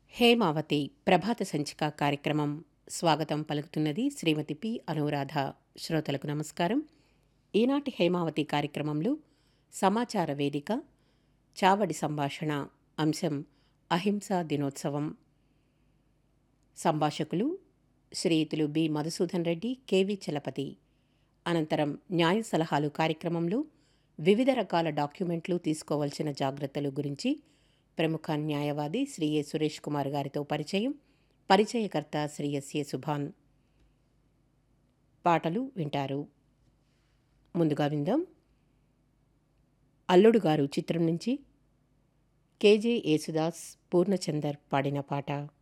హేమావతి ప్రభాత సంచిక కార్యక్రమం స్వాగతం పలుకుతున్నది శ్రీమతి పి అనురాధ శ్రోతలకు నమస్కారం ఈనాటి హేమావతి కార్యక్రమంలో సమాచార వేదిక చావడి సంభాషణ అంశం అహింసా దినోత్సవం సంభాషకులు శ్రీయుతులు బి మధుసూదన్ రెడ్డి కెవి చలపతి అనంతరం న్యాయ సలహాలు కార్యక్రమంలో వివిధ రకాల డాక్యుమెంట్లు తీసుకోవాల్సిన జాగ్రత్తలు గురించి ప్రముఖ న్యాయవాది శ్రీ ఏ సురేష్ కుమార్ గారితో పరిచయం పరిచయకర్త శ్రీ ఎస్ ఏ సుభాన్ పాటలు వింటారు ముందుగా విందాం అల్లుడు గారు చిత్రం నుంచి కేజే యేసుదాస్ పూర్ణచందర్ పాడిన పాట